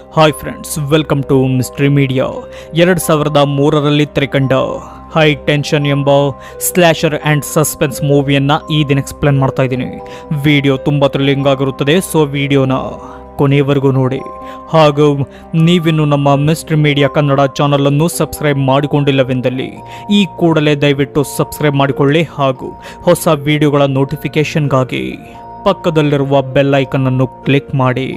hi friends welcome to mystery media ಎರಡು ಸಾವಿರದ ಮೂರರಲ್ಲಿ ತೆರೆಕಂಡ ಹೈ ಟೆನ್ಷನ್ ಎಂಬ ಸ್ಲ್ಯಾಶರ್ ಆ್ಯಂಡ್ ಸಸ್ಪೆನ್ಸ್ ಮೂವಿಯನ್ನು ಈ ದಿನ ಎಕ್ಸ್ಪ್ಲೇನ್ ಮಾಡ್ತಾ ಇದ್ದೀನಿ ವಿಡಿಯೋ ತುಂಬ ಥ್ರಿಲ್ಲಿಂಗ್ ಆಗಿರುತ್ತದೆ ಸೊ ವಿಡಿಯೋನ ಕೊನೆಯವರೆಗೂ ನೋಡಿ ಹಾಗೂ ನೀವಿನ್ನು ನಮ್ಮ ಮಿಸ್ಟ್ರಿ ಮೀಡಿಯಾ ಕನ್ನಡ ಚಾನಲನ್ನು ಸಬ್ಸ್ಕ್ರೈಬ್ ಮಾಡಿಕೊಂಡಿಲ್ಲವೆಂದಲ್ಲಿ ಈ ಕೂಡಲೇ ದಯವಿಟ್ಟು ಸಬ್ಸ್ಕ್ರೈಬ್ ಮಾಡಿಕೊಳ್ಳಿ ಹಾಗೂ ಹೊಸ ವಿಡಿಯೋಗಳ ನೋಟಿಫಿಕೇಷನ್ಗಾಗಿ ಪಕ್ಕದಲ್ಲಿರುವ ಬೆಲ್ ಐಕನ್ ಅನ್ನು ಕ್ಲಿಕ್ ಮಾಡಿ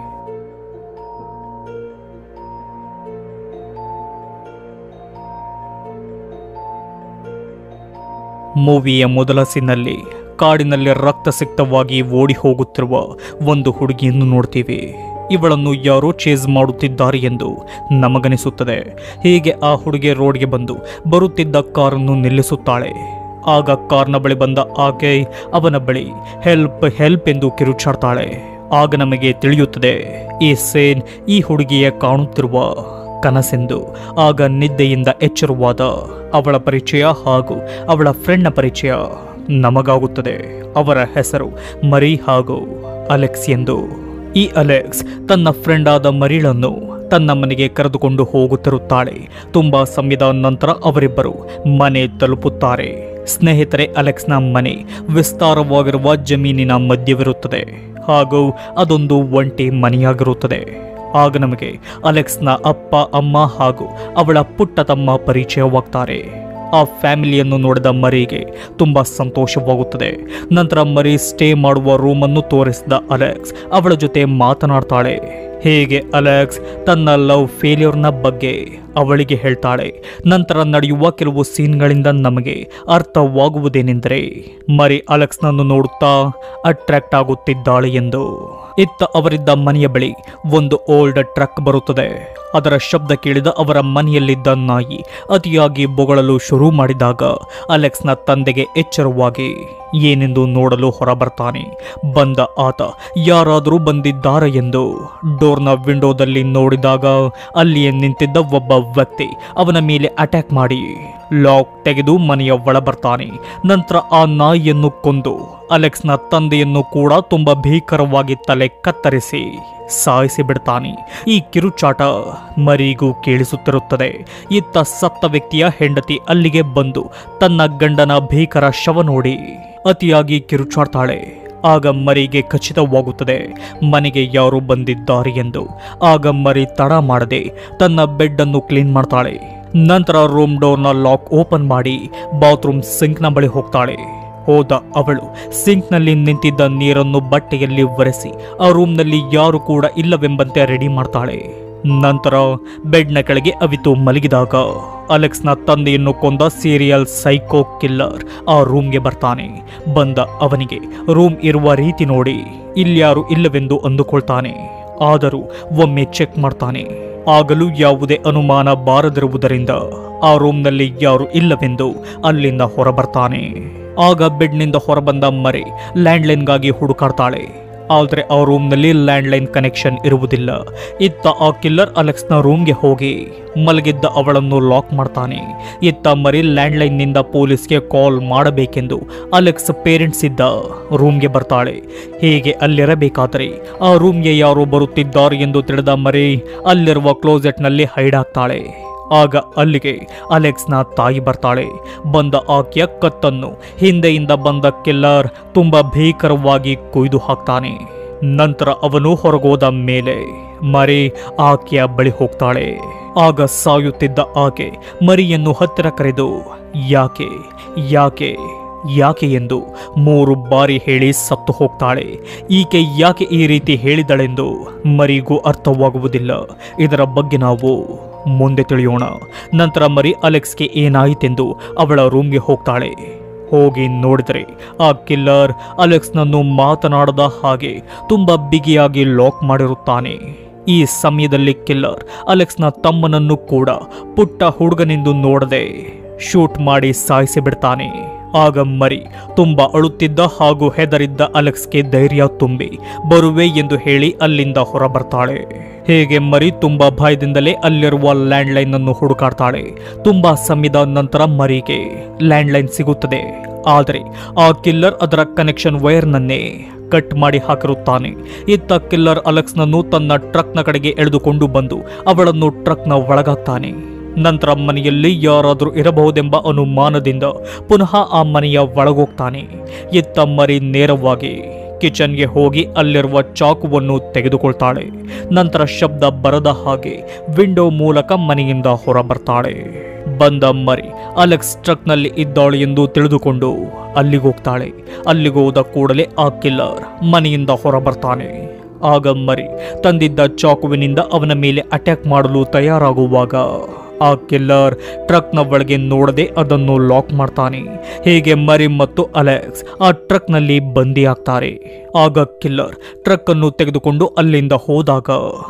ಮೂವಿಯ ಮೊದಲ ಸಿನ್ನಲ್ಲಿ ಕಾಡಿನಲ್ಲಿ ರಕ್ತಸಿಕ್ತವಾಗಿ ಓಡಿ ಹೋಗುತ್ತಿರುವ ಒಂದು ಹುಡುಗಿಯನ್ನು ನೋಡ್ತೀವಿ ಇವಳನ್ನು ಯಾರೋ ಚೇಸ್ ಮಾಡುತ್ತಿದ್ದಾರೆ ಎಂದು ನಮಗನಿಸುತ್ತದೆ ಹೀಗೆ ಆ ಹುಡುಗಿ ರೋಡ್ಗೆ ಬಂದು ಬರುತ್ತಿದ್ದ ಕಾರನ್ನು ನಿಲ್ಲಿಸುತ್ತಾಳೆ ಆಗ ಕಾರ್ನ ಬಳಿ ಬಂದ ಆಕೆ ಅವನ ಬಳಿ ಹೆಲ್ಪ್ ಹೆಲ್ಪ್ ಎಂದು ಕಿರುಚಾಡ್ತಾಳೆ ಆಗ ನಮಗೆ ತಿಳಿಯುತ್ತದೆ ಈ ಸೇನ್ ಈ ಹುಡುಗಿಯ ಕಾಣುತ್ತಿರುವ ಕನಸೆಂದು ಆಗ ನಿದ್ದೆಯಿಂದ ಎಚ್ಚರವಾದ ಅವಳ ಪರಿಚಯ ಹಾಗೂ ಅವಳ ಫ್ರೆಂಡ್ನ ಪರಿಚಯ ನಮಗಾಗುತ್ತದೆ ಅವರ ಹೆಸರು ಮರಿ ಹಾಗೂ ಅಲೆಕ್ಸ್ ಎಂದು ಈ ಅಲೆಕ್ಸ್ ತನ್ನ ಫ್ರೆಂಡ್ ಆದ ಮರಿಳನ್ನು ತನ್ನ ಮನೆಗೆ ಕರೆದುಕೊಂಡು ಹೋಗುತ್ತಿರುತ್ತಾಳೆ ತುಂಬಾ ಸಮಯದ ನಂತರ ಅವರಿಬ್ಬರು ಮನೆ ತಲುಪುತ್ತಾರೆ ಸ್ನೇಹಿತರೆ ಅಲೆಕ್ಸ್ನ ಮನೆ ವಿಸ್ತಾರವಾಗಿರುವ ಜಮೀನಿನ ಮಧ್ಯವಿರುತ್ತದೆ ಹಾಗೂ ಅದೊಂದು ಒಂಟಿ ಮನೆಯಾಗಿರುತ್ತದೆ ಆಗ ನಮಗೆ ಅಲೆಕ್ಸ್ನ ಅಪ್ಪ ಅಮ್ಮ ಹಾಗೂ ಅವಳ ಪುಟ್ಟ ತಮ್ಮ ಪರಿಚಯವಾಗ್ತಾರೆ ಆ ಫ್ಯಾಮಿಲಿಯನ್ನು ನೋಡಿದ ಮರಿಗೆ ತುಂಬ ಸಂತೋಷವಾಗುತ್ತದೆ ನಂತರ ಮರಿ ಸ್ಟೇ ಮಾಡುವ ರೂಮನ್ನು ತೋರಿಸಿದ ಅಲೆಕ್ಸ್ ಅವಳ ಜೊತೆ ಮಾತನಾಡ್ತಾಳೆ ಹೇಗೆ ಅಲೆಕ್ಸ್ ತನ್ನ ಲವ್ ಫೇಲ್ಯೂರ್ನ ಬಗ್ಗೆ ಅವಳಿಗೆ ಹೇಳ್ತಾಳೆ ನಂತರ ನಡೆಯುವ ಕೆಲವು ಸೀನ್ಗಳಿಂದ ನಮಗೆ ಅರ್ಥವಾಗುವುದೇನೆಂದರೆ ಮರಿ ಅಲೆಕ್ಸ್ನನ್ನು ನೋಡುತ್ತಾ ಅಟ್ರಾಕ್ಟ್ ಆಗುತ್ತಿದ್ದಾಳೆ ಎಂದು ಇತ್ತ ಅವರಿದ್ದ ಮನೆಯ ಬಳಿ ಒಂದು ಓಲ್ಡ್ ಟ್ರಕ್ ಬರುತ್ತದೆ ಅದರ ಶಬ್ದ ಕೇಳಿದ ಅವರ ಮನೆಯಲ್ಲಿದ್ದ ನಾಯಿ ಅತಿಯಾಗಿ ಬೊಗಳಲು ಶುರು ಮಾಡಿದಾಗ ಅಲೆಕ್ಸ್ನ ತಂದೆಗೆ ಎಚ್ಚರವಾಗಿ ಏನೆಂದು ನೋಡಲು ಹೊರಬರ್ತಾನೆ ಬಂದ ಆತ ಯಾರಾದರೂ ಬಂದಿದ್ದಾರೆ ಎಂದು ಡೋರ್ನ ವಿಂಡೋದಲ್ಲಿ ನೋಡಿದಾಗ ಅಲ್ಲಿಯೇ ನಿಂತಿದ್ದ ಒಬ್ಬ ವ್ಯಕ್ತಿ ಅವನ ಮೇಲೆ ಅಟ್ಯಾಕ್ ಮಾಡಿ ಲಾಕ್ ತೆಗೆದು ಮನೆಯ ಒಳ ಬರ್ತಾನೆ ನಂತರ ಆ ನಾಯಿಯನ್ನು ಕೊಂದು ಅಲೆಕ್ಸ್ನ ತಂದೆಯನ್ನು ಕೂಡ ತುಂಬಾ ಭೀಕರವಾಗಿ ತಲೆ ಕತ್ತರಿಸಿ ಸಾಯಿಸಿ ಬಿಡ್ತಾನೆ ಈ ಕಿರುಚಾಟ ಮರಿಗೂ ಕೇಳಿಸುತ್ತಿರುತ್ತದೆ ಇತ್ತ ಸತ್ತ ವ್ಯಕ್ತಿಯ ಹೆಂಡತಿ ಅಲ್ಲಿಗೆ ಬಂದು ತನ್ನ ಗಂಡನ ಭೀಕರ ಶವ ನೋಡಿ ಅತಿಯಾಗಿ ಕಿರುಚಾಡ್ತಾಳೆ ಆಗ ಮರಿಗೆ ಖಚಿತವಾಗುತ್ತದೆ ಮನೆಗೆ ಯಾರು ಬಂದಿದ್ದಾರೆ ಎಂದು ಆಗ ಮರಿ ತಡ ಮಾಡದೆ ತನ್ನ ಬೆಡ್ ಅನ್ನು ಕ್ಲೀನ್ ಮಾಡ್ತಾಳೆ ನಂತರ ರೂಮ್ ಡೋರ್ನ ಲಾಕ್ ಓಪನ್ ಮಾಡಿ ಬಾತ್ರೂಮ್ ಸಿಂಕ್ನ ಬಳಿ ಹೋಗ್ತಾಳೆ ಹೋದ ಅವಳು ಸಿಂಕ್ನಲ್ಲಿ ನಿಂತಿದ್ದ ನೀರನ್ನು ಬಟ್ಟೆಯಲ್ಲಿ ಒರೆಸಿ ಆ ರೂಮ್ನಲ್ಲಿ ಯಾರು ಕೂಡ ಇಲ್ಲವೆಂಬಂತೆ ರೆಡಿ ಮಾಡ್ತಾಳೆ ನಂತರ ಬೆಡ್ನ ಕೆಳಗೆ ಅವಿತು ಮಲಗಿದಾಗ ಅಲೆಕ್ಸ್ನ ತಂದೆಯನ್ನು ಕೊಂದ ಸೀರಿಯಲ್ ಸೈಕೋ ಕಿಲ್ಲರ್ ಆ ರೂಮ್ಗೆ ಬರ್ತಾನೆ ಬಂದ ಅವನಿಗೆ ರೂಮ್ ಇರುವ ರೀತಿ ನೋಡಿ ಇಲ್ಯಾರು ಇಲ್ಲವೆಂದು ಅಂದುಕೊಳ್ತಾನೆ ಆದರೂ ಒಮ್ಮೆ ಚೆಕ್ ಮಾಡ್ತಾನೆ ಆಗಲೂ ಯಾವುದೇ ಅನುಮಾನ ಬಾರದಿರುವುದರಿಂದ ಆ ರೂಮ್ನಲ್ಲಿ ಯಾರು ಇಲ್ಲವೆಂದು ಅಲ್ಲಿಂದ ಹೊರಬರ್ತಾನೆ ಆಗ ಬೆಡ್ನಿಂದ ಹೊರಬಂದ ಮರಿ ಲ್ಯಾಂಡ್ಲೈನ್ಗಾಗಿ ಹುಡುಕಾಡ್ತಾಳೆ ಆದರೆ ಆ ರೂಮ್ನಲ್ಲಿ ಲ್ಯಾಂಡ್ಲೈನ್ ಕನೆಕ್ಷನ್ ಇರುವುದಿಲ್ಲ ಇತ್ತ ಆ ಕಿಲ್ಲರ್ ಅಲೆಕ್ಸ್ನ ರೂಮ್ಗೆ ಹೋಗಿ ಮಲಗಿದ್ದ ಅವಳನ್ನು ಲಾಕ್ ಮಾಡ್ತಾನೆ ಇತ್ತ ಮರಿ ಲ್ಯಾಂಡ್ಲೈನ್ನಿಂದ ಪೊಲೀಸ್ಗೆ ಕಾಲ್ ಮಾಡಬೇಕೆಂದು ಅಲೆಕ್ಸ್ ಪೇರೆಂಟ್ಸ್ ಇದ್ದ ರೂಮ್ಗೆ ಬರ್ತಾಳೆ ಹೀಗೆ ಅಲ್ಲಿರಬೇಕಾದರೆ ಆ ರೂಮ್ಗೆ ಯಾರೋ ಬರುತ್ತಿದ್ದಾರೆ ಎಂದು ತಿಳಿದ ಮರಿ ಅಲ್ಲಿರುವ ಕ್ಲೋಸೆಟ್ನಲ್ಲಿ ಹೈಡ್ ಆಗ್ತಾಳೆ ಆಗ ಅಲ್ಲಿಗೆ ಅಲೆಕ್ಸ್ನ ತಾಯಿ ಬರ್ತಾಳೆ ಬಂದ ಆಕೆಯ ಕತ್ತನ್ನು ಹಿಂದೆಯಿಂದ ಬಂದ ಕಿಲ್ಲರ್ ತುಂಬಾ ಭೀಕರವಾಗಿ ಕೊಯ್ದು ಹಾಕ್ತಾನೆ ನಂತರ ಅವನು ಹೊರಗೋದ ಮೇಲೆ ಮರಿ ಆಕೆಯ ಬಳಿ ಹೋಗ್ತಾಳೆ ಆಗ ಸಾಯುತ್ತಿದ್ದ ಆಕೆ ಮರಿಯನ್ನು ಹತ್ತಿರ ಕರೆದು ಯಾಕೆ ಯಾಕೆ ಯಾಕೆ ಎಂದು ಮೂರು ಬಾರಿ ಹೇಳಿ ಸತ್ತು ಹೋಗ್ತಾಳೆ ಈಕೆ ಯಾಕೆ ಈ ರೀತಿ ಹೇಳಿದಳೆಂದು ಮರಿಗೂ ಅರ್ಥವಾಗುವುದಿಲ್ಲ ಇದರ ಬಗ್ಗೆ ನಾವು ಮುಂದೆ ತಿಳಿಯೋಣ ನಂತರ ಮರಿ ಅಲೆಕ್ಸ್ಗೆ ಏನಾಯಿತೆಂದು ಅವಳ ರೂಮ್ಗೆ ಹೋಗ್ತಾಳೆ ಹೋಗಿ ನೋಡಿದರೆ ಆ ಕಿಲ್ಲರ್ ಅಲೆಕ್ಸ್ನನ್ನು ಮಾತನಾಡದ ಹಾಗೆ ತುಂಬಾ ಬಿಗಿಯಾಗಿ ಲಾಕ್ ಮಾಡಿರುತ್ತಾನೆ ಈ ಸಮಯದಲ್ಲಿ ಕಿಲ್ಲರ್ ಅಲೆಕ್ಸ್ನ ತಮ್ಮನನ್ನು ಕೂಡ ಪುಟ್ಟ ಹುಡುಗನೆಂದು ನೋಡದೆ ಶೂಟ್ ಮಾಡಿ ಸಾಯಿಸಿ ಬಿಡ್ತಾನೆ ಆಗ ಮರಿ ತುಂಬಾ ಅಳುತ್ತಿದ್ದ ಹಾಗೂ ಹೆದರಿದ್ದ ಅಲೆಕ್ಸ್ಗೆ ಧೈರ್ಯ ತುಂಬಿ ಬರುವೆ ಎಂದು ಹೇಳಿ ಅಲ್ಲಿಂದ ಹೊರಬರ್ತಾಳೆ ಹೇಗೆ ಮರಿ ತುಂಬಾ ಭಯದಿಂದಲೇ ಅಲ್ಲಿರುವ ಲ್ಯಾಂಡ್ಲೈನ್ ಅನ್ನು ಹುಡುಕಾಡ್ತಾಳೆ ತುಂಬಾ ಸಮಯದ ನಂತರ ಮರಿಗೆ ಲ್ಯಾಂಡ್ಲೈನ್ ಸಿಗುತ್ತದೆ ಆದರೆ ಆ ಕಿಲ್ಲರ್ ಅದರ ಕನೆಕ್ಷನ್ ವೈರ್ನನ್ನೇ ಕಟ್ ಮಾಡಿ ಹಾಕಿರುತ್ತಾನೆ ಇತ್ತ ಕಿಲ್ಲರ್ ಅಲೆಕ್ಸ್ನನ್ನು ತನ್ನ ಟ್ರಕ್ನ ಕಡೆಗೆ ಎಳೆದುಕೊಂಡು ಬಂದು ಅವಳನ್ನು ಟ್ರಕ್ನ ಒಳಗಾಗ್ತಾನೆ ನಂತರ ಮನೆಯಲ್ಲಿ ಯಾರಾದರೂ ಇರಬಹುದೆಂಬ ಅನುಮಾನದಿಂದ ಪುನಃ ಆ ಮನೆಯ ಒಳಗೋಗ್ತಾನೆ ಇತ್ತ ಮರಿ ನೇರವಾಗಿ ಕಿಚನ್ಗೆ ಹೋಗಿ ಅಲ್ಲಿರುವ ಚಾಕುವನ್ನು ತೆಗೆದುಕೊಳ್ತಾಳೆ ನಂತರ ಶಬ್ದ ಬರದ ಹಾಗೆ ವಿಂಡೋ ಮೂಲಕ ಮನೆಯಿಂದ ಹೊರ ಬರ್ತಾಳೆ ಬಂದ ಮರಿ ಅಲೆಕ್ಸ್ ಟ್ರಕ್ನಲ್ಲಿ ಇದ್ದಾಳೆ ಎಂದು ತಿಳಿದುಕೊಂಡು ಅಲ್ಲಿಗೋಗ್ತಾಳೆ ಅಲ್ಲಿಗೋದ ಕೂಡಲೇ ಆ ಕಿಲ್ಲರ್ ಮನೆಯಿಂದ ಹೊರ ಬರ್ತಾನೆ ಆಗ ಮರಿ ತಂದಿದ್ದ ಚಾಕುವಿನಿಂದ ಅವನ ಮೇಲೆ ಅಟ್ಯಾಕ್ ಮಾಡಲು ತಯಾರಾಗುವಾಗ ಆ ಕಿಲ್ಲರ್ ಟ್ರಕ್ನ ಒಳಗೆ ನೋಡದೆ ಅದನ್ನು ಲಾಕ್ ಮಾಡ್ತಾನೆ ಹೀಗೆ ಮರಿ ಮತ್ತು ಅಲೆಕ್ಸ್ ಆ ಟ್ರಕ್ನಲ್ಲಿ ಬಂದಿಯಾಗ್ತಾರೆ ಆಗ ಕಿಲ್ಲರ್ ಟ್ರಕ್ ಅನ್ನು ತೆಗೆದುಕೊಂಡು ಅಲ್ಲಿಂದ ಹೋದಾಗ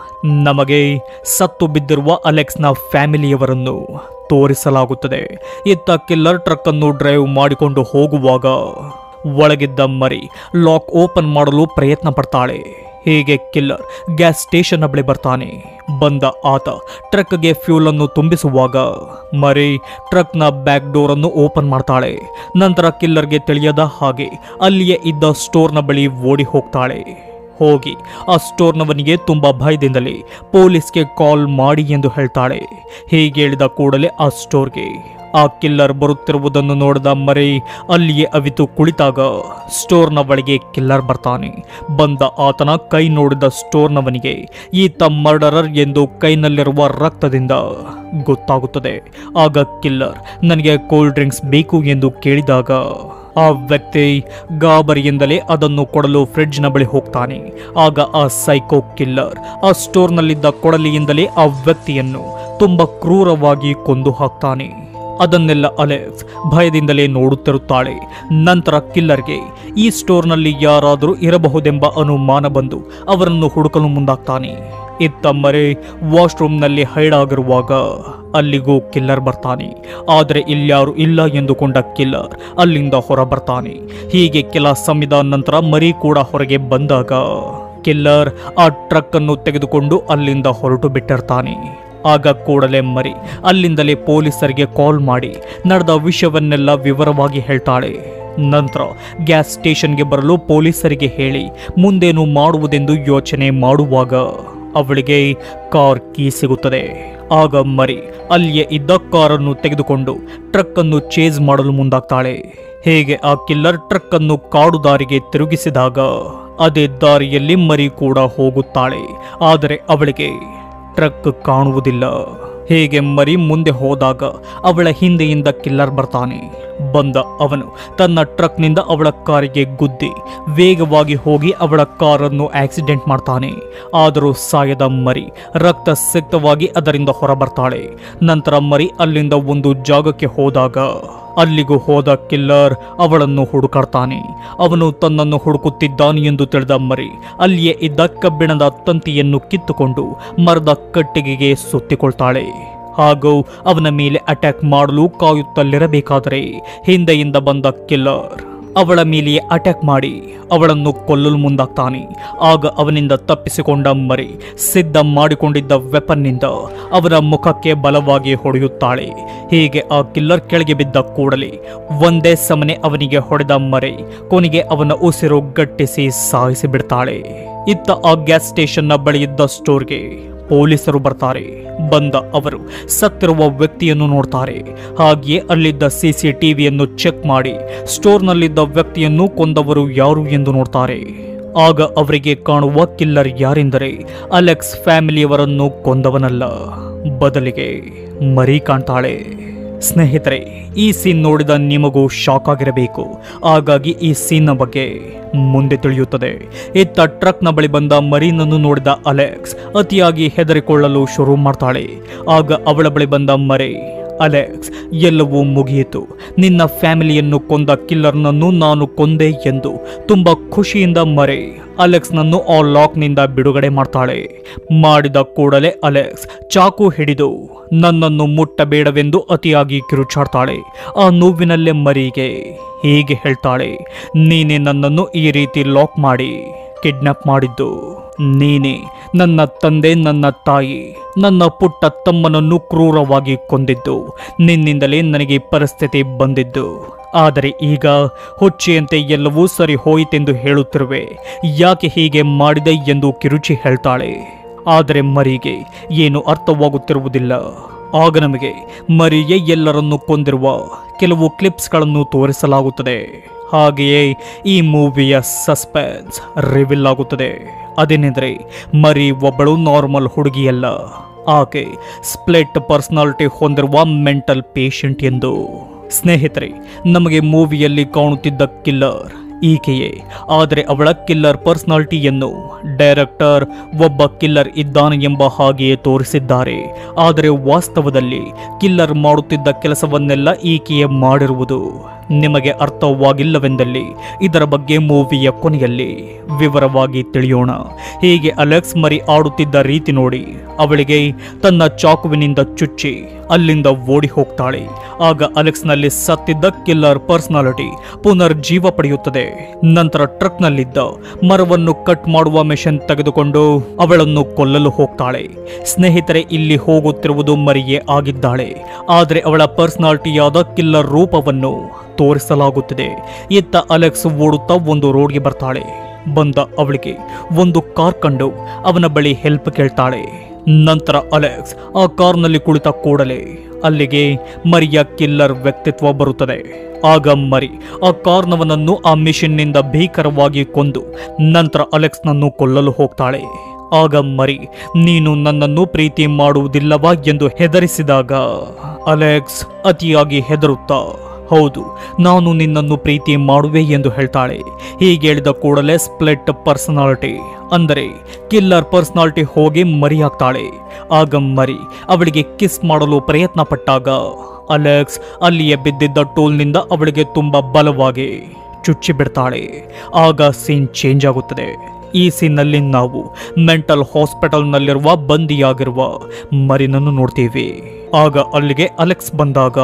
ನಮಗೆ ಸತ್ತು ಬಿದ್ದಿರುವ ಅಲೆಕ್ಸ್ನ ಫ್ಯಾಮಿಲಿಯವರನ್ನು ತೋರಿಸಲಾಗುತ್ತದೆ ಇತ್ತ ಕಿಲ್ಲರ್ ಟ್ರಕ್ ಅನ್ನು ಡ್ರೈವ್ ಮಾಡಿಕೊಂಡು ಹೋಗುವಾಗ ಒಳಗಿದ್ದ ಮರಿ ಲಾಕ್ ಓಪನ್ ಮಾಡಲು ಪ್ರಯತ್ನ ಪಡ್ತಾಳೆ ಹೀಗೆ ಕಿಲ್ಲರ್ ಗ್ಯಾಸ್ ಸ್ಟೇಷನ್ನ ಬಳಿ ಬರ್ತಾನೆ ಬಂದ ಆತ ಟ್ರಕ್ಗೆ ಫ್ಯೂಲ್ ಅನ್ನು ತುಂಬಿಸುವಾಗ ಮರಿ ಟ್ರಕ್ನ ಬ್ಯಾಕ್ ಡೋರ್ ಅನ್ನು ಓಪನ್ ಮಾಡ್ತಾಳೆ ನಂತರ ಕಿಲ್ಲರ್ಗೆ ತಿಳಿಯದ ಹಾಗೆ ಅಲ್ಲಿಯೇ ಇದ್ದ ಸ್ಟೋರ್ನ ಬಳಿ ಓಡಿ ಹೋಗ್ತಾಳೆ ಹೋಗಿ ಆ ಸ್ಟೋರ್ನವನಿಗೆ ತುಂಬಾ ಭಯದಿಂದಲೇ ಪೊಲೀಸ್ಗೆ ಕಾಲ್ ಮಾಡಿ ಎಂದು ಹೇಳ್ತಾಳೆ ಹೀಗೆ ಹೇಳಿದ ಕೂಡಲೇ ಆ ಸ್ಟೋರ್ಗೆ ಆ ಕಿಲ್ಲರ್ ಬರುತ್ತಿರುವುದನ್ನು ನೋಡಿದ ಮರಿ ಅಲ್ಲಿಯೇ ಅವಿತು ಕುಳಿತಾಗ ಸ್ಟೋರ್ನ ಒಳಗೆ ಕಿಲ್ಲರ್ ಬರ್ತಾನೆ ಬಂದ ಆತನ ಕೈ ನೋಡಿದ ಸ್ಟೋರ್ನವನಿಗೆ ಈತ ಮರ್ಡರರ್ ಎಂದು ಕೈನಲ್ಲಿರುವ ರಕ್ತದಿಂದ ಗೊತ್ತಾಗುತ್ತದೆ ಆಗ ಕಿಲ್ಲರ್ ನನಗೆ ಕೋಲ್ಡ್ ಡ್ರಿಂಕ್ಸ್ ಬೇಕು ಎಂದು ಕೇಳಿದಾಗ ಆ ವ್ಯಕ್ತಿ ಗಾಬರಿಯಿಂದಲೇ ಅದನ್ನು ಕೊಡಲು ಫ್ರಿಡ್ಜ್ನ ಬಳಿ ಹೋಗ್ತಾನೆ ಆಗ ಆ ಸೈಕೋ ಕಿಲ್ಲರ್ ಆ ಸ್ಟೋರ್ನಲ್ಲಿದ್ದ ಕೊಡಲಿಯಿಂದಲೇ ಆ ವ್ಯಕ್ತಿಯನ್ನು ತುಂಬಾ ಕ್ರೂರವಾಗಿ ಕೊಂದು ಹಾಕ್ತಾನೆ ಅದನ್ನೆಲ್ಲ ಅಲೆಕ್ಸ್ ಭಯದಿಂದಲೇ ನೋಡುತ್ತಿರುತ್ತಾಳೆ ನಂತರ ಕಿಲ್ಲರ್ಗೆ ಈ ಸ್ಟೋರ್ನಲ್ಲಿ ಯಾರಾದರೂ ಇರಬಹುದೆಂಬ ಅನುಮಾನ ಬಂದು ಅವರನ್ನು ಹುಡುಕಲು ಮುಂದಾಗ್ತಾನೆ ಇತ್ತ ಮರೆ ವಾಶ್ರೂಮ್ನಲ್ಲಿ ಹೈಡ್ ಆಗಿರುವಾಗ ಅಲ್ಲಿಗೂ ಕಿಲ್ಲರ್ ಬರ್ತಾನೆ ಆದರೆ ಇಲ್ಯಾರು ಇಲ್ಲ ಎಂದುಕೊಂಡ ಕಿಲ್ಲರ್ ಅಲ್ಲಿಂದ ಹೊರ ಬರ್ತಾನೆ ಹೀಗೆ ಕೆಲ ಸಮಯದ ನಂತರ ಮರಿ ಕೂಡ ಹೊರಗೆ ಬಂದಾಗ ಕಿಲ್ಲರ್ ಆ ಟ್ರಕ್ ಅನ್ನು ತೆಗೆದುಕೊಂಡು ಅಲ್ಲಿಂದ ಹೊರಟು ಬಿಟ್ಟಿರ್ತಾನೆ ಆಗ ಕೂಡಲೇ ಮರಿ ಅಲ್ಲಿಂದಲೇ ಪೊಲೀಸರಿಗೆ ಕಾಲ್ ಮಾಡಿ ನಡೆದ ವಿಷಯವನ್ನೆಲ್ಲ ವಿವರವಾಗಿ ಹೇಳ್ತಾಳೆ ನಂತರ ಗ್ಯಾಸ್ ಸ್ಟೇಷನ್ಗೆ ಬರಲು ಪೊಲೀಸರಿಗೆ ಹೇಳಿ ಮುಂದೇನು ಮಾಡುವುದೆಂದು ಯೋಚನೆ ಮಾಡುವಾಗ ಅವಳಿಗೆ ಕಾರ್ ಕೀ ಸಿಗುತ್ತದೆ ಆಗ ಮರಿ ಅಲ್ಲಿಯೇ ಇದ್ದ ಕಾರನ್ನು ತೆಗೆದುಕೊಂಡು ಟ್ರಕ್ ಅನ್ನು ಚೇಸ್ ಮಾಡಲು ಮುಂದಾಗ್ತಾಳೆ ಹೇಗೆ ಆ ಕಿಲ್ಲರ್ ಟ್ರಕ್ ಅನ್ನು ಕಾಡು ದಾರಿಗೆ ತಿರುಗಿಸಿದಾಗ ಅದೇ ದಾರಿಯಲ್ಲಿ ಮರಿ ಕೂಡ ಹೋಗುತ್ತಾಳೆ ಆದರೆ ಅವಳಿಗೆ ಟ್ರಕ್ ಕಾಣುವುದಿಲ್ಲ ಹೇಗೆ ಮರಿ ಮುಂದೆ ಹೋದಾಗ ಅವಳ ಹಿಂದೆಯಿಂದ ಕಿಲ್ಲರ್ ಬರ್ತಾನೆ ಬಂದ ಅವನು ತನ್ನ ಟ್ರಕ್ನಿಂದ ಅವಳ ಕಾರಿಗೆ ಗುದ್ದಿ ವೇಗವಾಗಿ ಹೋಗಿ ಅವಳ ಕಾರನ್ನು ಆಕ್ಸಿಡೆಂಟ್ ಮಾಡ್ತಾನೆ ಆದರೂ ಸಾಯದ ಮರಿ ರಕ್ತ ಸಿಕ್ತವಾಗಿ ಅದರಿಂದ ಹೊರಬರ್ತಾಳೆ ನಂತರ ಮರಿ ಅಲ್ಲಿಂದ ಒಂದು ಜಾಗಕ್ಕೆ ಹೋದಾಗ ಅಲ್ಲಿಗೂ ಹೋದ ಕಿಲ್ಲರ್ ಅವಳನ್ನು ಹುಡುಕಾಡ್ತಾನೆ ಅವನು ತನ್ನನ್ನು ಹುಡುಕುತ್ತಿದ್ದಾನೆ ಎಂದು ತಿಳಿದ ಮರಿ ಅಲ್ಲಿಯೇ ಇದ್ದ ಕಬ್ಬಿಣದ ತಂತಿಯನ್ನು ಕಿತ್ತುಕೊಂಡು ಮರದ ಕಟ್ಟಿಗೆಗೆ ಸುತ್ತಿಕೊಳ್ತಾಳೆ ಹಾಗೂ ಅವನ ಮೇಲೆ ಅಟ್ಯಾಕ್ ಮಾಡಲು ಕಾಯುತ್ತಲಿರಬೇಕಾದರೆ ಹಿಂದೆಯಿಂದ ಬಂದ ಕಿಲ್ಲರ್ ಅವಳ ಮೇಲೆಯೇ ಅಟ್ಯಾಕ್ ಮಾಡಿ ಅವಳನ್ನು ಕೊಲ್ಲಲು ಮುಂದಾಗ್ತಾನೆ ಆಗ ಅವನಿಂದ ತಪ್ಪಿಸಿಕೊಂಡ ಮರಿ ಸಿದ್ಧ ಮಾಡಿಕೊಂಡಿದ್ದ ವೆಪನ್ನಿಂದ ಅವನ ಮುಖಕ್ಕೆ ಬಲವಾಗಿ ಹೊಡೆಯುತ್ತಾಳೆ ಹೀಗೆ ಆ ಕಿಲ್ಲರ್ ಕೆಳಗೆ ಬಿದ್ದ ಕೂಡಲೇ ಒಂದೇ ಸಮನೆ ಅವನಿಗೆ ಹೊಡೆದ ಮರೆ ಕೊನೆಗೆ ಅವನ ಉಸಿರು ಗಟ್ಟಿಸಿ ಸಾಯಿಸಿ ಬಿಡ್ತಾಳೆ ಇತ್ತ ಆ ಗ್ಯಾಸ್ ಸ್ಟೇಷನ್ನ ಬಳಿ ಇದ್ದ ಸ್ಟೋರ್ಗೆ ಪೊಲೀಸರು ಬರ್ತಾರೆ ಬಂದ ಅವರು ಸತ್ತಿರುವ ವ್ಯಕ್ತಿಯನ್ನು ನೋಡ್ತಾರೆ ಹಾಗೆಯೇ ಅಲ್ಲಿದ್ದ ಸಿಸಿಟಿವಿಯನ್ನು ಚೆಕ್ ಮಾಡಿ ಸ್ಟೋರ್ನಲ್ಲಿದ್ದ ವ್ಯಕ್ತಿಯನ್ನು ಕೊಂದವರು ಯಾರು ಎಂದು ನೋಡ್ತಾರೆ ಆಗ ಅವರಿಗೆ ಕಾಣುವ ಕಿಲ್ಲರ್ ಯಾರೆಂದರೆ ಅಲೆಕ್ಸ್ ಫ್ಯಾಮಿಲಿಯವರನ್ನು ಕೊಂದವನಲ್ಲ ಬದಲಿಗೆ ಮರಿ ಕಾಣ್ತಾಳೆ ಸ್ನೇಹಿತರೆ ಈ ಸೀನ್ ನೋಡಿದ ನಿಮಗೂ ಶಾಕ್ ಆಗಿರಬೇಕು ಹಾಗಾಗಿ ಈ ಸೀನ್ನ ಬಗ್ಗೆ ಮುಂದೆ ತಿಳಿಯುತ್ತದೆ ಇತ್ತ ಟ್ರಕ್ನ ಬಳಿ ಬಂದ ಮರೀನನ್ನು ನೋಡಿದ ಅಲೆಕ್ಸ್ ಅತಿಯಾಗಿ ಹೆದರಿಕೊಳ್ಳಲು ಶುರು ಮಾಡ್ತಾಳೆ ಆಗ ಅವಳ ಬಳಿ ಬಂದ ಮರೆ ಅಲೆಕ್ಸ್ ಎಲ್ಲವೂ ಮುಗಿಯಿತು ನಿನ್ನ ಫ್ಯಾಮಿಲಿಯನ್ನು ಕೊಂದ ಕಿಲ್ಲರ್ನನ್ನು ನಾನು ಕೊಂದೆ ಎಂದು ತುಂಬಾ ಖುಷಿಯಿಂದ ಮರೆ ಅಲೆಕ್ಸ್ನನ್ನು ಆ ಲಾಕ್ನಿಂದ ಬಿಡುಗಡೆ ಮಾಡ್ತಾಳೆ ಮಾಡಿದ ಕೂಡಲೇ ಅಲೆಕ್ಸ್ ಚಾಕು ಹಿಡಿದು ನನ್ನನ್ನು ಮುಟ್ಟಬೇಡವೆಂದು ಅತಿಯಾಗಿ ಕಿರುಚಾಡ್ತಾಳೆ ಆ ನೋವಿನಲ್ಲೇ ಮರಿಗೆ ಹೀಗೆ ಹೇಳ್ತಾಳೆ ನೀನೇ ನನ್ನನ್ನು ಈ ರೀತಿ ಲಾಕ್ ಮಾಡಿ ಕಿಡ್ನಾಪ್ ಮಾಡಿದ್ದು ನೀನೇ ನನ್ನ ತಂದೆ ನನ್ನ ತಾಯಿ ನನ್ನ ಪುಟ್ಟ ತಮ್ಮನನ್ನು ಕ್ರೂರವಾಗಿ ಕೊಂದಿದ್ದು ನಿನ್ನಿಂದಲೇ ನನಗೆ ಈ ಪರಿಸ್ಥಿತಿ ಬಂದಿದ್ದು ಆದರೆ ಈಗ ಹುಚ್ಚೆಯಂತೆ ಎಲ್ಲವೂ ಸರಿ ಹೋಯಿತೆಂದು ಹೇಳುತ್ತಿರುವೆ ಯಾಕೆ ಹೀಗೆ ಮಾಡಿದೆ ಎಂದು ಕಿರುಚಿ ಹೇಳ್ತಾಳೆ ಆದರೆ ಮರಿಗೆ ಏನು ಅರ್ಥವಾಗುತ್ತಿರುವುದಿಲ್ಲ ಆಗ ನಮಗೆ ಮರಿಯೇ ಎಲ್ಲರನ್ನು ಕೊಂದಿರುವ ಕೆಲವು ಕ್ಲಿಪ್ಸ್ಗಳನ್ನು ತೋರಿಸಲಾಗುತ್ತದೆ ಹಾಗೆಯೇ ಈ ಮೂವಿಯ ಸಸ್ಪೆನ್ಸ್ ರಿವಿಲ್ ಆಗುತ್ತದೆ ಅದೇನೆಂದರೆ ಮರಿ ಒಬ್ಬಳು ನಾರ್ಮಲ್ ಹುಡುಗಿಯಲ್ಲ ಆಕೆ ಸ್ಪ್ಲಿಟ್ ಪರ್ಸನಾಲಿಟಿ ಹೊಂದಿರುವ ಮೆಂಟಲ್ ಪೇಷಂಟ್ ಎಂದು ಸ್ನೇಹಿತರೆ ನಮಗೆ ಮೂವಿಯಲ್ಲಿ ಕಾಣುತ್ತಿದ್ದ ಕಿಲ್ಲರ್ ಈಕೆಯೇ ಆದರೆ ಅವಳ ಕಿಲ್ಲರ್ ಪರ್ಸನಾಲಿಟಿಯನ್ನು ಡೈರೆಕ್ಟರ್ ಒಬ್ಬ ಕಿಲ್ಲರ್ ಇದ್ದಾನೆ ಎಂಬ ಹಾಗೆಯೇ ತೋರಿಸಿದ್ದಾರೆ ಆದರೆ ವಾಸ್ತವದಲ್ಲಿ ಕಿಲ್ಲರ್ ಮಾಡುತ್ತಿದ್ದ ಕೆಲಸವನ್ನೆಲ್ಲ ಈಕೆಯೇ ಮಾಡಿರುವುದು ನಿಮಗೆ ಅರ್ಥವಾಗಿಲ್ಲವೆಂದಲ್ಲಿ ಇದರ ಬಗ್ಗೆ ಮೂವಿಯ ಕೊನೆಯಲ್ಲಿ ವಿವರವಾಗಿ ತಿಳಿಯೋಣ ಹೀಗೆ ಅಲೆಕ್ಸ್ ಮರಿ ಆಡುತ್ತಿದ್ದ ರೀತಿ ನೋಡಿ ಅವಳಿಗೆ ತನ್ನ ಚಾಕುವಿನಿಂದ ಚುಚ್ಚಿ ಅಲ್ಲಿಂದ ಓಡಿ ಹೋಗ್ತಾಳೆ ಆಗ ಅಲೆಕ್ಸ್ನಲ್ಲಿ ಸತ್ತಿದ್ದ ಕಿಲ್ಲರ್ ಪರ್ಸನಾಲಿಟಿ ಪುನರ್ಜೀವ ಪಡೆಯುತ್ತದೆ ನಂತರ ಟ್ರಕ್ನಲ್ಲಿದ್ದ ಮರವನ್ನು ಕಟ್ ಮಾಡುವ ಮೆಷಿನ್ ತೆಗೆದುಕೊಂಡು ಅವಳನ್ನು ಕೊಲ್ಲಲು ಹೋಗ್ತಾಳೆ ಸ್ನೇಹಿತರೆ ಇಲ್ಲಿ ಹೋಗುತ್ತಿರುವುದು ಮರಿಯೇ ಆಗಿದ್ದಾಳೆ ಆದರೆ ಅವಳ ಪರ್ಸನಾಲಿಟಿಯಾದ ಕಿಲ್ಲರ್ ರೂಪವನ್ನು ತೋರಿಸಲಾಗುತ್ತಿದೆ ಇತ್ತ ಅಲೆಕ್ಸ್ ಓಡುತ್ತಾ ಒಂದು ರೋಡ್ಗೆ ಬರ್ತಾಳೆ ಬಂದ ಅವಳಿಗೆ ಒಂದು ಕಾರ್ ಕಂಡು ಅವನ ಬಳಿ ಹೆಲ್ಪ್ ಕೇಳ್ತಾಳೆ ನಂತರ ಅಲೆಕ್ಸ್ ಆ ಕಾರ್ನಲ್ಲಿ ಕುಳಿತ ಕೂಡಲೇ ಅಲ್ಲಿಗೆ ಮರಿಯ ಕಿಲ್ಲರ್ ವ್ಯಕ್ತಿತ್ವ ಬರುತ್ತದೆ ಆಗ ಮರಿ ಆ ಕಾರ್ನವನನ್ನು ಆ ಮಿಷನ್ನಿಂದ ಭೀಕರವಾಗಿ ಕೊಂದು ನಂತರ ಅಲೆಕ್ಸ್ನನ್ನು ಕೊಲ್ಲಲು ಹೋಗ್ತಾಳೆ ಆಗ ಮರಿ ನೀನು ನನ್ನನ್ನು ಪ್ರೀತಿ ಮಾಡುವುದಿಲ್ಲವಾ ಎಂದು ಹೆದರಿಸಿದಾಗ ಅಲೆಕ್ಸ್ ಅತಿಯಾಗಿ ಹೆದರುತ್ತಾ ಹೌದು ನಾನು ನಿನ್ನನ್ನು ಪ್ರೀತಿ ಮಾಡುವೆ ಎಂದು ಹೇಳ್ತಾಳೆ ಹೀಗೆ ಹೇಳಿದ ಕೂಡಲೇ ಸ್ಪ್ಲಿಟ್ ಪರ್ಸನಾಲಿಟಿ ಅಂದರೆ ಕಿಲ್ಲರ್ ಪರ್ಸನಾಲಿಟಿ ಹೋಗಿ ಮರಿಯಾಗ್ತಾಳೆ ಆಗ ಮರಿ ಅವಳಿಗೆ ಕಿಸ್ ಮಾಡಲು ಪ್ರಯತ್ನ ಪಟ್ಟಾಗ ಅಲೆಕ್ಸ್ ಅಲ್ಲಿಯೇ ಬಿದ್ದಿದ್ದ ಟೂಲ್ನಿಂದ ಅವಳಿಗೆ ತುಂಬಾ ಬಲವಾಗಿ ಚುಚ್ಚಿ ಬಿಡ್ತಾಳೆ ಆಗ ಸೀನ್ ಚೇಂಜ್ ಆಗುತ್ತದೆ ಈ ಸೀನ್ನಲ್ಲಿ ನಾವು ಮೆಂಟಲ್ ಹಾಸ್ಪಿಟಲ್ನಲ್ಲಿರುವ ಬಂದಿಯಾಗಿರುವ ಮರಿನನ್ನು ನೋಡ್ತೀವಿ ಆಗ ಅಲ್ಲಿಗೆ ಅಲೆಕ್ಸ್ ಬಂದಾಗ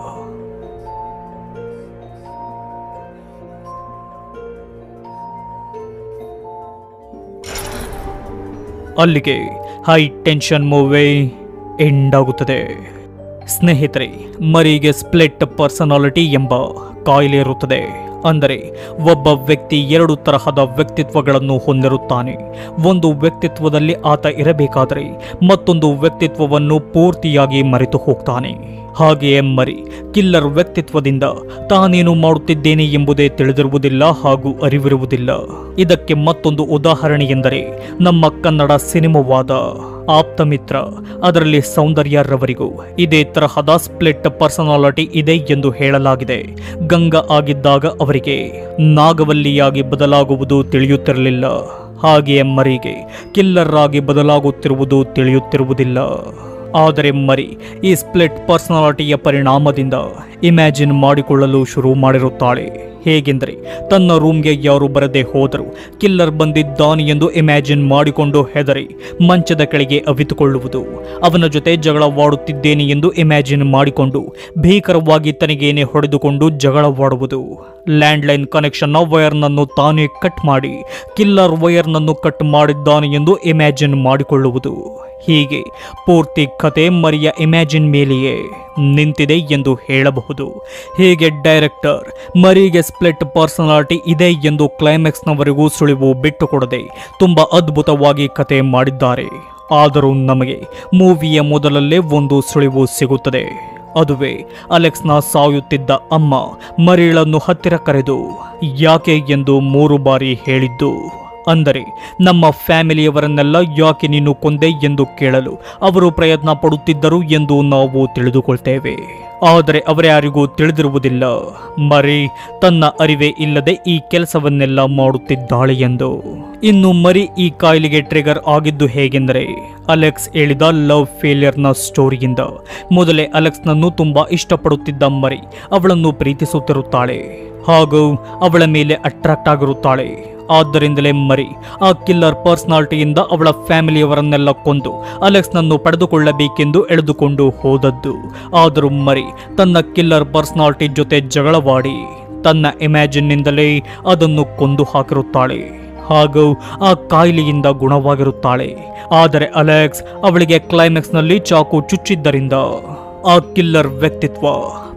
ಅಲ್ಲಿಗೆ ಹೈ ಟೆನ್ಷನ್ ಮೂವಿ ಎಂಡ್ ಆಗುತ್ತದೆ ಸ್ನೇಹಿತರೆ ಮರಿಗೆ ಸ್ಪ್ಲಿಟ್ ಪರ್ಸನಾಲಿಟಿ ಎಂಬ ಕಾಯಿಲೆ ಇರುತ್ತದೆ ಅಂದರೆ ಒಬ್ಬ ವ್ಯಕ್ತಿ ಎರಡು ತರಹದ ವ್ಯಕ್ತಿತ್ವಗಳನ್ನು ಹೊಂದಿರುತ್ತಾನೆ ಒಂದು ವ್ಯಕ್ತಿತ್ವದಲ್ಲಿ ಆತ ಇರಬೇಕಾದರೆ ಮತ್ತೊಂದು ವ್ಯಕ್ತಿತ್ವವನ್ನು ಪೂರ್ತಿಯಾಗಿ ಮರೆತು ಹೋಗ್ತಾನೆ ಹಾಗೆಯೇ ಮರಿ ಕಿಲ್ಲರ್ ವ್ಯಕ್ತಿತ್ವದಿಂದ ತಾನೇನು ಮಾಡುತ್ತಿದ್ದೇನೆ ಎಂಬುದೇ ತಿಳಿದಿರುವುದಿಲ್ಲ ಹಾಗೂ ಅರಿವಿರುವುದಿಲ್ಲ ಇದಕ್ಕೆ ಮತ್ತೊಂದು ಉದಾಹರಣೆ ಎಂದರೆ ನಮ್ಮ ಕನ್ನಡ ಸಿನಿಮಾವಾದ ಆಪ್ತಮಿತ್ರ ಅದರಲ್ಲಿ ಸೌಂದರ್ಯರವರಿಗೂ ಇದೇ ತರಹದ ಸ್ಪ್ಲಿಟ್ ಪರ್ಸನಾಲಿಟಿ ಇದೆ ಎಂದು ಹೇಳಲಾಗಿದೆ ಗಂಗಾ ಆಗಿದ್ದಾಗ ಅವರಿಗೆ ನಾಗವಲ್ಲಿಯಾಗಿ ಬದಲಾಗುವುದು ತಿಳಿಯುತ್ತಿರಲಿಲ್ಲ ಹಾಗೆಯೇ ಮರಿಗೆ ಕಿಲ್ಲರ್ ಆಗಿ ಬದಲಾಗುತ್ತಿರುವುದು ತಿಳಿಯುತ್ತಿರುವುದಿಲ್ಲ ಆದರೆ ಮರಿ ಈ ಸ್ಪ್ಲಿಟ್ ಪರ್ಸನಾಲಿಟಿಯ ಪರಿಣಾಮದಿಂದ ಇಮ್ಯಾಜಿನ್ ಮಾಡಿಕೊಳ್ಳಲು ಶುರು ಮಾಡಿರುತ್ತಾಳೆ ಹೇಗೆಂದರೆ ತನ್ನ ರೂಮ್ಗೆ ಯಾರು ಬರದೆ ಹೋದರೂ ಕಿಲ್ಲರ್ ಬಂದಿದ್ದಾನೆ ಎಂದು ಇಮ್ಯಾಜಿನ್ ಮಾಡಿಕೊಂಡು ಹೆದರಿ ಮಂಚದ ಕೆಳಗೆ ಅವಿತುಕೊಳ್ಳುವುದು ಅವನ ಜೊತೆ ಜಗಳವಾಡುತ್ತಿದ್ದೇನೆ ಎಂದು ಇಮ್ಯಾಜಿನ್ ಮಾಡಿಕೊಂಡು ಭೀಕರವಾಗಿ ತನಗೇನೆ ಹೊಡೆದುಕೊಂಡು ಜಗಳವಾಡುವುದು ಲ್ಯಾಂಡ್ಲೈನ್ ಕನೆಕ್ಷನ್ನ ವೈರ್ನನ್ನು ತಾನೇ ಕಟ್ ಮಾಡಿ ಕಿಲ್ಲರ್ ವೈರ್ನನ್ನು ಕಟ್ ಮಾಡಿದ್ದಾನೆ ಎಂದು ಇಮ್ಯಾಜಿನ್ ಮಾಡಿಕೊಳ್ಳುವುದು ಹೀಗೆ ಪೂರ್ತಿ ಕತೆ ಮರಿಯ ಇಮ್ಯಾಜಿನ್ ಮೇಲೆಯೇ ನಿಂತಿದೆ ಎಂದು ಹೇಳಬಹುದು ಹೀಗೆ ಡೈರೆಕ್ಟರ್ ಮರಿಗೆ ಸ್ಪ್ಲಿಟ್ ಪರ್ಸನಾಲಿಟಿ ಇದೆ ಎಂದು ಕ್ಲೈಮ್ಯಾಕ್ಸ್ನವರೆಗೂ ಸುಳಿವು ಬಿಟ್ಟುಕೊಡದೆ ತುಂಬ ಅದ್ಭುತವಾಗಿ ಕತೆ ಮಾಡಿದ್ದಾರೆ ಆದರೂ ನಮಗೆ ಮೂವಿಯ ಮೊದಲಲ್ಲೇ ಒಂದು ಸುಳಿವು ಸಿಗುತ್ತದೆ ಅದುವೇ ಅಲೆಕ್ಸ್ನ ಸಾಯುತ್ತಿದ್ದ ಅಮ್ಮ ಮರಿಳನ್ನು ಹತ್ತಿರ ಕರೆದು ಯಾಕೆ ಎಂದು ಮೂರು ಬಾರಿ ಹೇಳಿದ್ದು ಅಂದರೆ ನಮ್ಮ ಫ್ಯಾಮಿಲಿಯವರನ್ನೆಲ್ಲ ಯಾಕೆ ನೀನು ಕೊಂದೆ ಎಂದು ಕೇಳಲು ಅವರು ಪ್ರಯತ್ನ ಪಡುತ್ತಿದ್ದರು ಎಂದು ನಾವು ತಿಳಿದುಕೊಳ್ತೇವೆ ಆದರೆ ಅವರ್ಯಾರಿಗೂ ತಿಳಿದಿರುವುದಿಲ್ಲ ಮರಿ ತನ್ನ ಅರಿವೇ ಇಲ್ಲದೆ ಈ ಕೆಲಸವನ್ನೆಲ್ಲ ಮಾಡುತ್ತಿದ್ದಾಳೆ ಎಂದು ಇನ್ನು ಮರಿ ಈ ಕಾಯಿಲೆಗೆ ಟ್ರಿಗರ್ ಆಗಿದ್ದು ಹೇಗೆಂದರೆ ಅಲೆಕ್ಸ್ ಹೇಳಿದ ಲವ್ ಫೇಲಿಯರ್ನ ಸ್ಟೋರಿಯಿಂದ ಮೊದಲೇ ಅಲೆಕ್ಸ್ನನ್ನು ತುಂಬಾ ಇಷ್ಟಪಡುತ್ತಿದ್ದ ಮರಿ ಅವಳನ್ನು ಪ್ರೀತಿಸುತ್ತಿರುತ್ತಾಳೆ ಹಾಗೂ ಅವಳ ಮೇಲೆ ಅಟ್ರಾಕ್ಟ್ ಆಗಿರುತ್ತಾಳೆ ಆದ್ದರಿಂದಲೇ ಮರಿ ಆ ಕಿಲ್ಲರ್ ಪರ್ಸನಾಲಿಟಿಯಿಂದ ಅವಳ ಫ್ಯಾಮಿಲಿಯವರನ್ನೆಲ್ಲ ಕೊಂದು ಅಲೆಕ್ಸ್ನನ್ನು ಪಡೆದುಕೊಳ್ಳಬೇಕೆಂದು ಎಳೆದುಕೊಂಡು ಹೋದದ್ದು ಆದರೂ ಮರಿ ತನ್ನ ಕಿಲ್ಲರ್ ಪರ್ಸನಾಲಿಟಿ ಜೊತೆ ಜಗಳವಾಡಿ ತನ್ನ ಇಮ್ಯಾಜಿನ್ನಿಂದಲೇ ಅದನ್ನು ಕೊಂದು ಹಾಕಿರುತ್ತಾಳೆ ಹಾಗೂ ಆ ಕಾಯಿಲೆಯಿಂದ ಗುಣವಾಗಿರುತ್ತಾಳೆ ಆದರೆ ಅಲೆಕ್ಸ್ ಅವಳಿಗೆ ಕ್ಲೈಮ್ಯಾಕ್ಸ್ನಲ್ಲಿ ಚಾಕು ಚುಚ್ಚಿದ್ದರಿಂದ ಆ ಕಿಲ್ಲರ್ ವ್ಯಕ್ತಿತ್ವ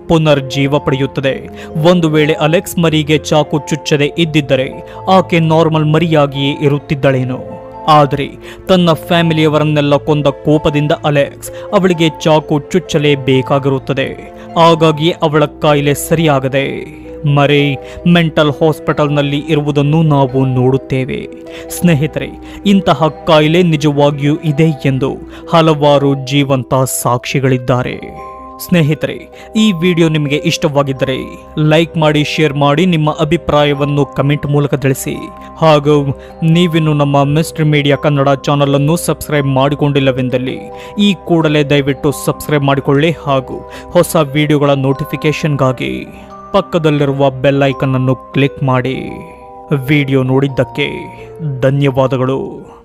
ಪುನರ್ಜೀವ ಪಡೆಯುತ್ತದೆ ಒಂದು ವೇಳೆ ಅಲೆಕ್ಸ್ ಮರಿಗೆ ಚಾಕು ಚುಚ್ಚದೆ ಇದ್ದಿದ್ದರೆ ಆಕೆ ನಾರ್ಮಲ್ ಮರಿಯಾಗಿಯೇ ಇರುತ್ತಿದ್ದಳೇನು ಆದರೆ ತನ್ನ ಫ್ಯಾಮಿಲಿಯವರನ್ನೆಲ್ಲ ಕೊಂದ ಕೋಪದಿಂದ ಅಲೆಕ್ಸ್ ಅವಳಿಗೆ ಚಾಕು ಚುಚ್ಚಲೇಬೇಕಾಗಿರುತ್ತದೆ ಹಾಗಾಗಿ ಅವಳ ಕಾಯಿಲೆ ಸರಿಯಾಗದೆ ಮರೆ ಮೆಂಟಲ್ ಹಾಸ್ಪಿಟಲ್ನಲ್ಲಿ ಇರುವುದನ್ನು ನಾವು ನೋಡುತ್ತೇವೆ ಸ್ನೇಹಿತರೆ ಇಂತಹ ಕಾಯಿಲೆ ನಿಜವಾಗಿಯೂ ಇದೆ ಎಂದು ಹಲವಾರು ಜೀವಂತ ಸಾಕ್ಷಿಗಳಿದ್ದಾರೆ ಸ್ನೇಹಿತರೆ ಈ ವಿಡಿಯೋ ನಿಮಗೆ ಇಷ್ಟವಾಗಿದ್ದರೆ ಲೈಕ್ ಮಾಡಿ ಶೇರ್ ಮಾಡಿ ನಿಮ್ಮ ಅಭಿಪ್ರಾಯವನ್ನು ಕಮೆಂಟ್ ಮೂಲಕ ತಿಳಿಸಿ ಹಾಗೂ ನೀವಿನ್ನು ನಮ್ಮ ಮಿಸ್ಟರ್ ಮೀಡಿಯಾ ಕನ್ನಡ ಚಾನಲ್ ಅನ್ನು ಸಬ್ಸ್ಕ್ರೈಬ್ ಮಾಡಿಕೊಂಡಿಲ್ಲವೆಂದಲ್ಲಿ ಈ ಕೂಡಲೇ ದಯವಿಟ್ಟು ಸಬ್ಸ್ಕ್ರೈಬ್ ಮಾಡಿಕೊಳ್ಳಿ ಹಾಗೂ ಹೊಸ ವಿಡಿಯೋಗಳ ನೋಟಿಫಿಕೇಶನ್ಗಾಗಿ ಪಕ್ಕದಲ್ಲಿರುವ ಬೆಲ್ ಐಕನ್ ಅನ್ನು ಕ್ಲಿಕ್ ಮಾಡಿ ವಿಡಿಯೋ ನೋಡಿದ್ದಕ್ಕೆ ಧನ್ಯವಾದಗಳು